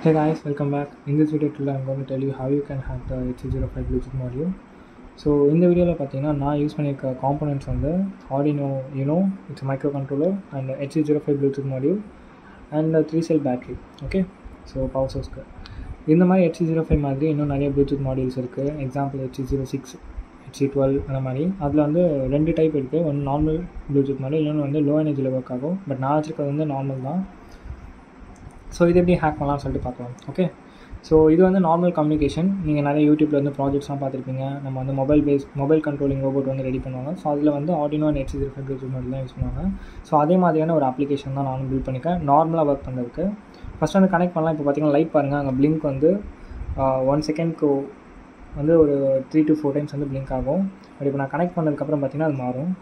Hey guys, welcome back. In this video today I'm going to tell you how you can hack the HC05 Bluetooth module. So இந்த வீடியோவில் பார்த்தீங்கன்னா நான் use பண்ணியிருக்க components வந்து Arduino Uno it's microcontroller and HC zero five Bluetooth module and three cell battery okay so power சோர்ஸ்க்கு இந்த மாதிரி HC zero five மாதிரி இன்னும் நிறைய ப்ளூடூத் மாடியூல்ஸ் இருக்குது example HC zero six HC twelve அந்த மாதிரி அதில் வந்து ரெண்டு டைப் இருக்குது ஒன்று நார்மல் ப்ளூடூத் மாடல் இன்னொன்று வந்து லோ எனர்ஜியில் ஒர்க் ஆகும் பட் நான் வச்சுருக்கிறது வந்து நார்மல் தான் ஸோ இது எப்படி ஹேக் பண்ணலாம்னு சொல்லிட்டு பார்க்கலாம் ஓகே ஸோ இது வந்து நார்மல் கம்யூனிகேஷன் நீங்கள் நிறைய யூடியூப்பில் வந்து ப்ராஜெக்ட்ஸ்லாம் பார்த்துருப்பீங்க நம்ம வந்து mobile base mobile controlling robot வந்து ரெடி பண்ணுவாங்க ஸோ அதில் வந்து Arduino and H zero five Bluetooth மட்டும் தான் யூஸ் பண்ணுவாங்க ஸோ அதே மாதிரியான ஒரு அப்ளிகேஷன் தான் நானும் பில்ட் பண்ணியிருக்கேன் நார்மலாக ஒர்க் பண்ணுறதுக்கு ஃபஸ்ட் வந்து கனெக்ட் பண்ணலாம் இப்போ பார்த்தீங்கன்னா லைட் பாருங்கள் அங்கே பிளிங்க் வந்து ஒன் செகண்ட்க்கு வந்து ஒரு த்ரீ டு ஃபோர் டைம்ஸ் வந்து பிளிங்க் ஆகும் பட் இப்போ நான் கனெக்ட் பண்ணதுக்கப்புறம் பார்த்தீங்கன்னா அது மாறும்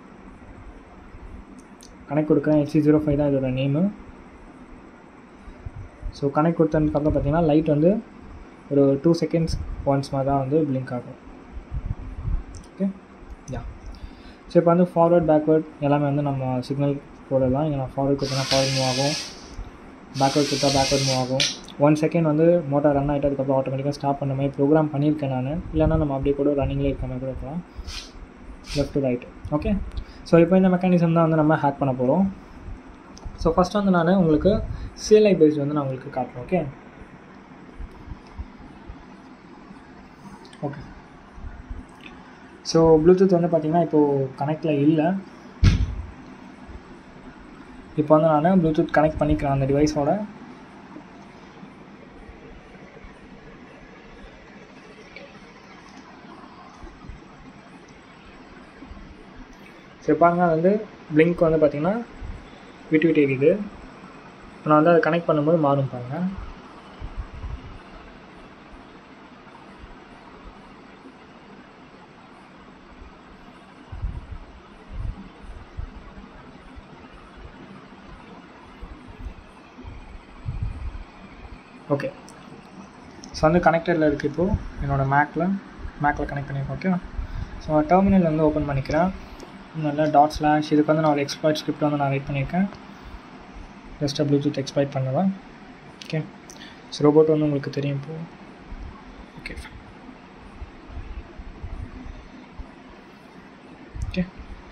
கனெக்ட் கொடுக்குறேன் ஹெச்சி ஜீரோ ஃபைவ் தான் இதோட நேமு ஸோ கனெக்ட் கொடுத்ததுக்கப்புறம் பார்த்தீங்கன்னா லைட் வந்து ஒரு டூ செகண்ட்ஸ் ஒன்ஸ் மாதிரி தான் வந்து பிளிங்க் ஆகும் ஓகே யா ஸோ இப்போ வந்து ஃபார்வர்ட் பேக்வேர்ட் எல்லாமே வந்து நம்ம சிக்னல் போடலாம் இங்கே நான் ஃபார்வர்ட் கொடுத்தா ஃபார்வர்ட் மூவ் ஆகும் பேக்வேர்ட் கொடுத்தா பேக்வேர்ட் மூவ் ஆகும் ஒன் செகண்ட் வந்து மோட்டார் ரன் ஆகிட்டு அதுக்கப்புறம் ஆட்டோமேட்டிக்காக ஸ்டாப் பண்ண மாதிரி ப்ரோக்ராம் பண்ணியிருக்கேன் நான் இல்லைனா நம்ம அப்படியே கூட ரன்னிங்கில் இருக்க மாதிரி கூட இருக்கலாம் left to right okay so இப்போ இந்த மெக்கானிசம் தான் வந்து நம்ம ஹேக் பண்ண போகிறோம் ஸோ ஃபஸ்ட் வந்து நான் உங்களுக்கு சிஎல்ஐ பேஸ்ட் வந்து நான் உங்களுக்கு காட்டுறேன் ஓகே ஓகே ஸோ ப்ளூடூத் வந்து பார்த்திங்கன்னா இப்போது கனெக்டில் இல்லை இப்போ வந்து நான் ப்ளூடூத் கனெக்ட் பண்ணிக்கிறேன் அந்த டிவைஸோட சரி பாருங்க அது வந்து பிளிங்க் வந்து பார்த்திங்கன்னா விட்டு விட்டு எரியுது இப்போ நான் வந்து அதை கனெக்ட் பண்ணும்போது மாறும் பாருங்கள் ஓகே ஸோ வந்து கனெக்டரில் இருக்குது இப்போது என்னோடய மேக்கில் மேக்கில் கனெக்ட் பண்ணியிருக்கேன் ஓகே ஸோ டெர்மினல் வந்து ஓப்பன் பண்ணிக்கிறேன் நல்லா டாட் ஸ்லாஷ் இதுக்கு வந்து நான் ஒரு எக்ஸ்ப்ளாய்ட் ஸ்கிரிப்ட் வந்து நான் ரைட் பண்ணியிருக்கேன் ஜஸ்ட்டாக ப்ளூடூத் எக்ஸ்ப்ளாய்ட் பண்ணலாம் ஓகே ஸோ ரோபோட் வந்து உங்களுக்கு தெரியும் இப்போது ஓகே ஓகே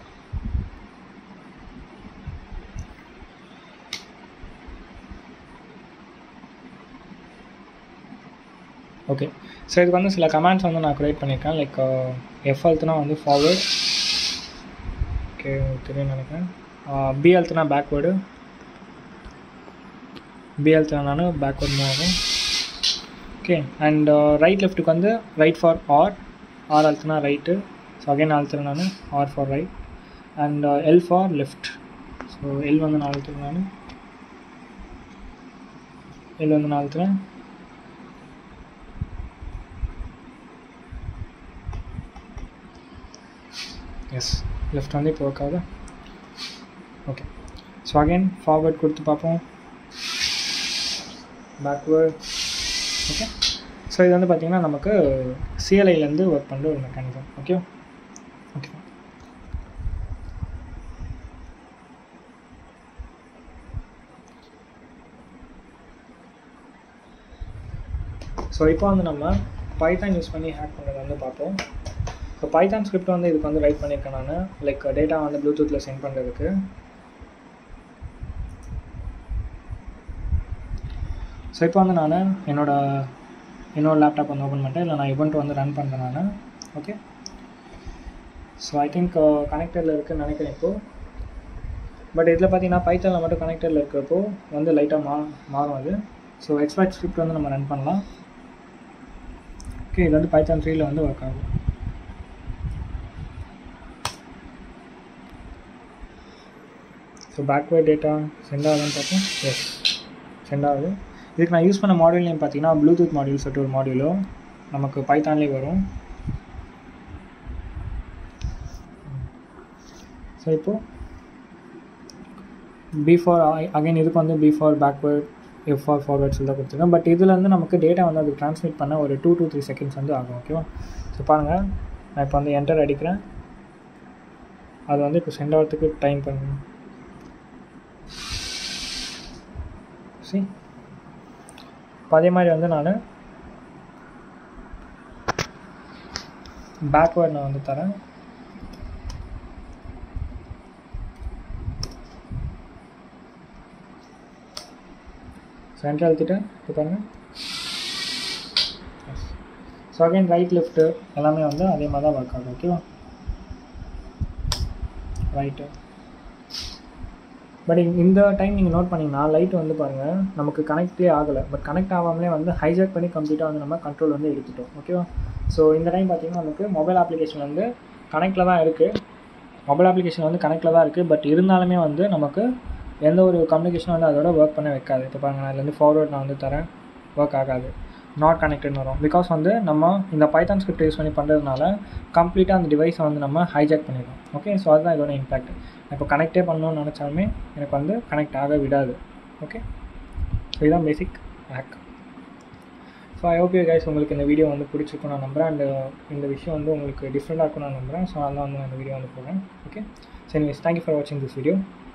ஓகே ஸோ இதுக்கு வந்து சில கமெண்ட்ஸ் வந்து நான் க்ரியேட் பண்ணியிருக்கேன் லைக் எஃப் அல்த்துனா வந்து ஃபார்வர்ட் ஓகே தெரியும் நினைக்கிறேன் பி அல்த்துனா பேக்வேர்டு பி அல்த்துனா நான் பேக்வேர்ட் மூவ் ஆகும் ஓகே அண்ட் ரைட் லெஃப்ட்டுக்கு வந்து ரைட் ஃபார் ஆர் ஆர் அழுத்துனா ரைட்டு ஸோ அகைன் அழுத்துறேன் நான் R for right and L for left so L வந்து நான் அழுத்துறேன் நான் எல் வந்து நான் அழுத்துறேன் எஸ் லெஃப்ட் வந்து இப்போ ஒர்க் ஆகுது ஓகே ஸோ அகைன் ஃபார்வர்ட் கொடுத்து பார்ப்போம் பேக்வேர்ட் ஓகே ஸோ இது வந்து பார்த்திங்கன்னா நமக்கு சிஎல்ஐலேருந்து ஒர்க் பண்ணுற ஒரு மெக்கானிசம் ஓகே ஓகே ஸோ இப்போ வந்து நம்ம பைத்தான் யூஸ் பண்ணி ஹேக் பண்ணுறது வந்து பார்ப்போம் ஸோ பைத்தான் ஸ்கிரிப்ட் வந்து இதுக்கு வந்து ரைட் பண்ணியிருக்கேன் நான் லைக் டேட்டா வந்து ப்ளூடூத்தில் சென்ட் பண்ணுறதுக்கு ஸோ இப்போ வந்து நான் என்னோடய என்னோடய லேப்டாப் வந்து ஓப்பன் பண்ணிட்டேன் இல்லை நான் இவெண்ட் வந்து ரன் பண்ணுறேன் நான் ஓகே ஸோ ஐ திங்க் கனெக்டரில் இருக்குதுன்னு நினைக்கிறேன் இப்போது பட் இதில் பார்த்தீங்கன்னா பைத்தனில் மட்டும் கனெக்டரில் இருக்கிறப்போ வந்து லைட்டாக மா மாறும் அது ஸோ எக்ஸ்பர்ட் ஸ்கிரிப்ட் வந்து நம்ம ரன் பண்ணலாம் ஓகே இது வந்து பைத்தான் த்ரீயில் வந்து ஒர்க் ஆகும் ஸோ பேக்வேர்ட் டேட்டா சென்ட் ஆகுதுன்னு பார்ப்போம் எஸ் சென்ட் ஆகுது இதுக்கு நான் யூஸ் பண்ண மாடியூல் நேம் பார்த்தீங்கன்னா ப்ளூடூத் மாடியூல் சொல்லிட்டு ஒரு மாடியூலோ நமக்கு பைத்தான்லேயே வரும் ஸோ இப்போது பி ஃபார் அகைன் இதுக்கு வந்து B for backward F for forward சொல்லி தான் கொடுத்துருக்கேன் பட் இதில் வந்து நமக்கு டேட்டா வந்து அது ட்ரான்ஸ்மிட் பண்ண ஒரு டூ டூ த்ரீ செகண்ட்ஸ் வந்து ஆகும் ஓகேவா ஸோ பாருங்கள் நான் இப்போ வந்து என்டர் அடிக்கிறேன் அது வந்து இப்போ சென்ட் ஆகிறதுக்கு டைம் பண்ணணும் சி இப்போ அதே மாதிரி வந்து நான் பேக்வேர்ட் நான் வந்து தரேன் சென்டர் அழுத்திட்டு இப்போ பாருங்கள் ஸோ அகைன் ரைட் லெஃப்ட்டு எல்லாமே வந்து அதே மாதிரி தான் ஒர்க் ஆகும் ஓகேவா ரைட்டு பட் இந்த டைம் நீங்கள் நோட் பண்ணிங்கன்னா லைட் வந்து பாருங்கள் நமக்கு கனெக்டே ஆகலை பட் கனெக்ட் ஆகாமலே வந்து ஹைஜாக் பண்ணி கம்ப்ளீட்டாக வந்து நம்ம கண்ட்ரோல் வந்து எடுத்துட்டோம் ஓகேவா ஸோ இந்த டைம் பார்த்தீங்கன்னா நமக்கு மொபைல் அப்ளிகேஷன் வந்து கனெக்டில் தான் இருக்குது மொபைல் அப்ளிகேஷன் வந்து கனெக்டில் தான் இருக்குது பட் இருந்தாலுமே வந்து நமக்கு எந்த ஒரு கம்யூனிகேஷனும் வந்து அதோட ஒர்க் பண்ண வைக்காது இப்போ பாருங்கள் நான் இதுலேருந்து ஃபார்வர்ட் நான் வந்து தரேன் ஒர்க் ஆகாது நாட் கனெக்டட்னு வரும் பிகாஸ் வந்து நம்ம இந்த பைத்தான் ஸ்கிரிப்ட் யூஸ் பண்ணி பண்ணுறதுனால கம்ப்ளீட்டாக அந்த டிவைஸை வந்து நம்ம ஹைஜாக் பண்ணிடுவோம் ஓகே ஸோ அதுதான் இதோட இம்பேக்ட் இப்போ கனெக்டே பண்ணணும்னு நினச்சாலுமே எனக்கு வந்து கனெக்ட் ஆக விடாது ஓகே ஸோ இதுதான் basic hack so I hope you guys உங்களுக்கு இந்த வீடியோ வந்து பிடிச்சிருக்கும் நான் நம்புகிறேன் அண்ட் இந்த விஷயம் வந்து உங்களுக்கு டிஃப்ரெண்ட்டாக இருக்கும் நான் நம்புகிறேன் ஸோ அதெல்லாம் வந்து நான் இந்த வீடியோ வந்து போடுறேன் ஓகே சரி தேங்க்யூ ஃபார் வாட்சிங் திஸ் வீடியோ